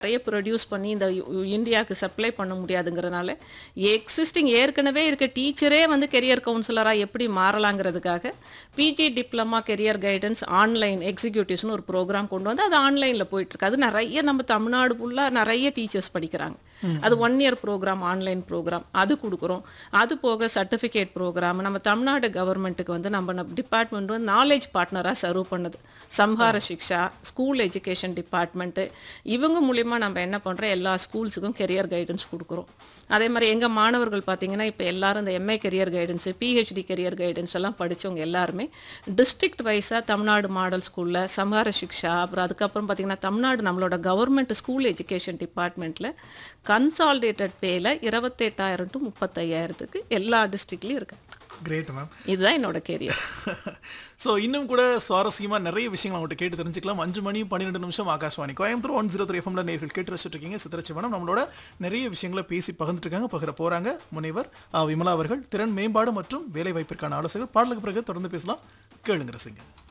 நிறைய ப்ரொடியூஸ் பண்ணி இந்த யு- இந்தியாவுக்கு சப்ளை பண்ண முடியாதுங்கிறனால எக்ஸிஸ்டிங் ஏற்கனவே இருக்க டீச்சரே வந்து கெரியர் கவுன்சிலராக எப்படி மாறலாங்கிறதுக்காக P G diploma career guidance online எக்ஸிக்யூட்டிவ்ஸ்னு ஒரு ப்ரோக்ராம் கொண்டு வந்து அது ஆன்லைனில் போயிட்டுருக்கு அது நிறைய நம்ம தமிழ்நாடு ஃபுல்லாக நிறைய டீச்சர்ஸ் படிக்கிறாங்க அது one year programme online programme அது கொடுக்குறோம் அது போக சர்டிஃபிகேட் ப்ரோக்ராம் நம்ம தமிழ்நாடு கவர்மெண்ட்டுக்கு வந்து நம்ம டிபார்ட்மெண்ட் வந்து நாலேஜ் பார்ட்னராக சர்வ் பண்ணுது சம்ஹார சிக்ஷா ஸ்கூல் எஜுகேஷன் டிபார்ட்மெண்ட்டு இவங்க மூலிமா நம்ம என்ன பண்ணுறோம் எல்லா ஸ்கூல்ஸுக்கும் கெரியர் கைடன்ஸ் கொடுக்குறோம் அதே மாதிரி எங்கள் மாணவர்கள் பார்த்தீங்கன்னா இப்போ எல்லாரும் இந்த M A career guidance P H D career guidance எல்லாம் படித்தவங்க எல்லாருமே டிஸ்ட்ரிக்ட் வைஸாக தமிழ்நாடு மாடல் ஸ்கூலில் சம்ஹார சிக்ஷா அப்புறம் அதுக்கப்புறம் பார்த்தீங்கன்னா தமிழ்நாடு நம்மளோட கவர்மெண்ட் ஸ்கூல் எஜுகேஷன் டிபார்ட்மெண்ட்டில் கன்சால்டேட்டட் பேல இருபத்தெட்டாயிரம் டு முப்பத்தையாயிரத்துக்கு எல்லா டிஸ்ட்ரிக்ட்லையும் இருக்கு கிரேட் மேம் இதுதான் என்னோட கெரியர் ஸோ இன்னும் கூட சுவாரஸ்யமா நிறைய விஷயங்கள் அவங்கள்ட்ட கேட்டு தெரிஞ்சுக்கலாம் அஞ்சு மணி பன்னிரெண்டு நிமிஷம் Akashvani Coimbatore one zero three எஃப்எம்ல நேர்கள் கேட்டு வச்சுட்டு இருக்கீங்க சித்திரச்சிவனம் நம்மளோட நிறைய விஷயங்களை பேசி பகிர்ந்துட்டு இருக்காங்க பகிர போறாங்க முனைவர் ஆ, விமலா அவர்கள் திறன் மேம்பாடு மற்றும் வேலை வாய்ப்பிற்கான ஆலோசகர் பாடலுக்கு பிறகு தொடர்ந்து பேசலாம் கேளுங்க ரசிங்க